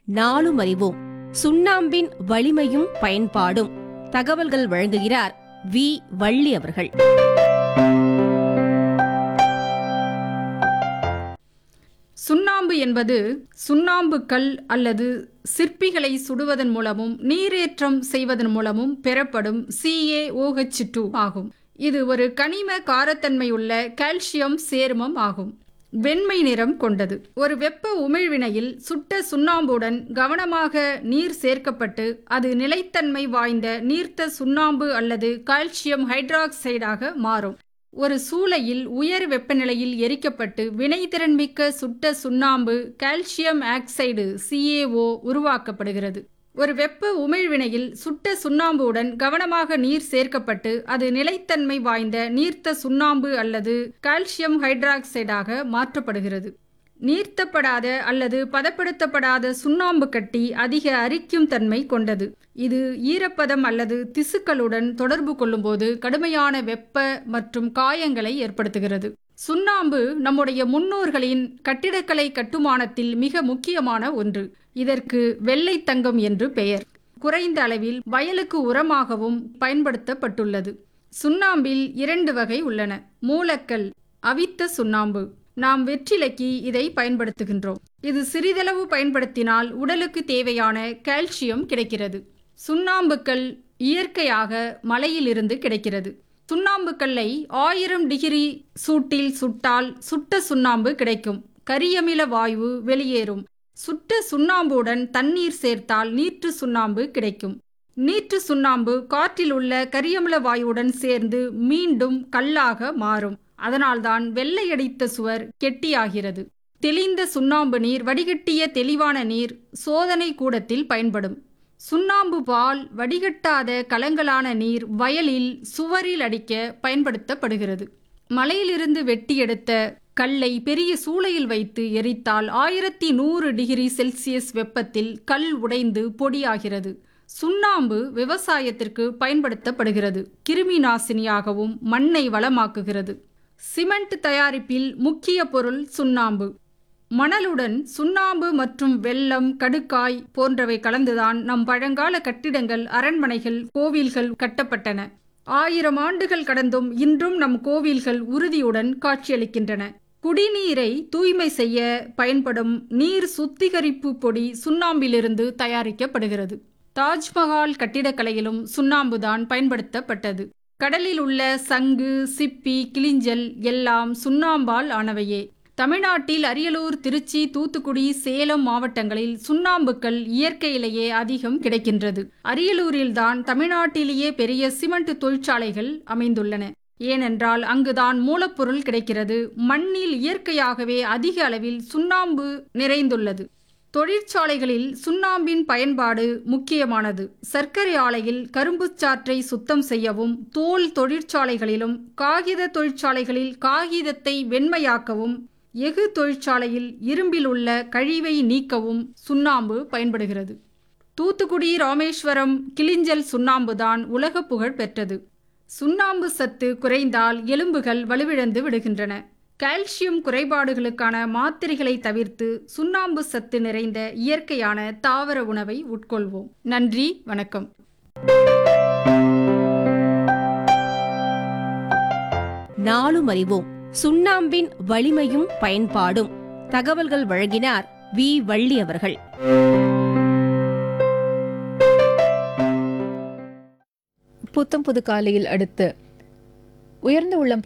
நாளும் அறிவோம் சுண்ணாம்பின் வலிமையும் பயன்பாடும் தகவல்கள் வழங்குகிறார் வி வள்ளி அவர்கள் சுண்ணாம்பு என்பது சுண்ணாம்பு கல் அல்லது சிற்பிகளை சுடுவதன் மூலமும் நீரேற்றம் செய்வதன் மூலமும் பெறப்படும் CaOH2 டூ ஆகும் இது ஒரு கனிம காரத்தன்மையுள்ள கால்சியம் சேர்மம் ஆகும் வெண்மை நிறம் கொண்டது ஒரு வெப்ப உமிழ்வினையில் சுட்ட சுண்ணாம்புடன் கவனமாக நீர் சேர்க்கப்பட்டு அது நிலைத்தன்மை வாய்ந்த நீர்த்த சுண்ணாம்பு அல்லது கால்சியம் ஹைட்ராக்சைடாக மாறும் ஒரு சூளையில் உயர் வெப்பநிலையில் எரிக்கப்பட்டு வினைத்திறன்மிக்க சுட்ட சுண்ணாம்பு கால்சியம் ஆக்சைடு CaO உருவாக்கப்படுகிறது ஒரு வெப்ப உமிழ்வினையில் சுட்ட சுண்ணாம்புடன் கவனமாக நீர் சேர்க்கப்பட்டு அது நிலைத்தன்மை வாய்ந்த நீர்த்த சுண்ணாம்பு அல்லது கால்சியம் ஹைட்ராக்சைடாக மாற்றப்படுகிறது நீர்த்தப்படாத அல்லது பதப்படுத்தப்படாத சுண்ணாம்பு கட்டி அதிக அரிக்கும் தன்மை கொண்டது இது ஈரப்பதம் அல்லது திசுக்களுடன் தொடர்பு கொள்ளும்போது கடுமையான வெப்ப மற்றும் காயங்களை ஏற்படுத்துகிறது சுண்ணாம்பு நம்முடைய முன்னோர்களின் கட்டிடக்கலை கட்டுமானத்தில் மிக முக்கியமான ஒன்று இதற்கு வெள்ளை தங்கம் என்று பெயர் குறைந்த அளவில் வயலுக்கு உரமாகவும் பயன்படுத்தப்பட்டுள்ளது சுண்ணாம்பில் இரண்டு வகை உள்ளன மூலக்கல் அவித்த சுண்ணாம்பு நாம் வெற்றிலைக்கு இதை பயன்படுத்துகின்றோம் இது சிறிதளவு பயன்படுத்தினால் உடலுக்கு தேவையான கால்சியம் கிடைக்கிறது சுண்ணாம்புக்கல் இயற்கையாக மலையிலிருந்து கிடைக்கிறது சுண்ணாம்புக்கல்லை ஆயிரம் டிகிரி சூட்டில் சுட்டால் சுட்ட சுண்ணாம்பு கிடைக்கும் கரியமில வாயு வெளியேறும் சுட்ட சுண்ணாம்புடன் தண்ணீர் சேர்த்தால் நீற்று சுண்ணாம்பு கிடைக்கும் நீற்று சுண்ணாம்பு காற்றில் உள்ள கரியமில வாயுவுடன் சேர்ந்து மீண்டும் கல்லாக மாறும் அதனால்தான் வெள்ளையடித்த சுவர் கெட்டியாகிறது தெளிந்த சுண்ணாம்பு நீர் வடிகட்டிய தெளிவான நீர் சோதனை கூடத்தில் பயன்படும் சுண்ணாம்பு பால் வடிகட்டாத கலங்கலான நீர் வயலில் சுவரில் அடிக்க பயன்படுத்தப்படுகிறது மலையிலிருந்து வெட்டி எடுத்த கல்லை பெரிய சூளையில் வைத்து எரித்தால் ஆயிரத்தி நூறு டிகிரி செல்சியஸ் வெப்பத்தில் கல் உடைந்து பொடியாகிறது சுண்ணாம்பு விவசாயத்திற்கு பயன்படுத்தப்படுகிறது கிருமி நாசினியாகவும் மண்ணை வளமாக்குகிறது சிமெண்ட் தயாரிப்பில் முக்கிய பொருள் சுண்ணாம்பு மணலுடன் சுண்ணாம்பு மற்றும் வெல்லம் கடுக்காய் போன்றவை கலந்துதான் நம் பழங்கால கட்டிடங்கள் அரண்மனைகள் கோவில்கள் கட்டப்பட்டன ஆயிரம் ஆண்டுகள் கடந்தும் இன்றும் நம் கோவில்கள் உறுதியுடன் காட்சியளிக்கின்றன குடிநீரை தூய்மை செய்ய பயன்படும் நீர் சுத்திகரிப்பு பொடி சுண்ணாம்பிலிருந்து தயாரிக்கப்படுகிறது தாஜ்மஹால் கட்டிடக்கலையிலும் சுண்ணாம்புதான் பயன்படுத்தப்பட்டது கடலில் உள்ள சங்கு சிப்பி கிளிஞ்சல் எல்லாம் சுண்ணாம்பால் ஆனவையே தமிழ்நாட்டில் அரியலூர் திருச்சி தூத்துக்குடி சேலம் மாவட்டங்களில் சுண்ணாம்புக்கள் இயற்கையிலேயே அதிகம் கிடைக்கின்றது அரியலூரில்தான் தமிழ்நாட்டிலேயே பெரிய சிமெண்ட் தொழிற்சாலைகள் அமைந்துள்ளன ஏனென்றால் அங்குதான் மூலப்பொருள் கிடைக்கிறது மண்ணில் இயற்கையாகவே அதிக அளவில் சுண்ணாம்பு நிறைந்துள்ளது தொழிற்சாலைகளில் சுண்ணாம்பின் பயன்பாடு முக்கியமானது சர்க்கரை ஆலையில் கரும்புச் சாற்றை சுத்தம் செய்யவும் தோல் தொழிற்சாலைகளிலும் காகித தொழிற்சாலைகளில் காகிதத்தை வெண்மையாக்கவும் எஃகு தொழிற்சாலையில் இரும்பில் உள்ள கழிவை நீக்கவும் சுண்ணாம்பு பயன்படுகிறது தூத்துக்குடி ராமேஸ்வரம் கிளிஞ்சல் சுண்ணாம்புதான் உலக புகழ் பெற்றது சுண்ணாம்பு சத்து குறைந்தால் எலும்புகள் வலுவிழந்து விடுகின்றன கால்சியம் குறைபாடுகளுக்கான மாத்திரைகளை தவிர்த்து சுண்ணாம்பு சத்து நிறைந்த இயற்கையான தாவர உணவை உட்கொள்வோம் நன்றி வணக்கம் நாளும் அறிவோம் சுண்ணாம்பின் வலிமையும் பயன்பாடும் தகவல்கள் வழங்கினார் வி வள்ளி அவர்கள் புத்தம் புது காலையில் அடுத்து உயர்ந்த உள்ளம்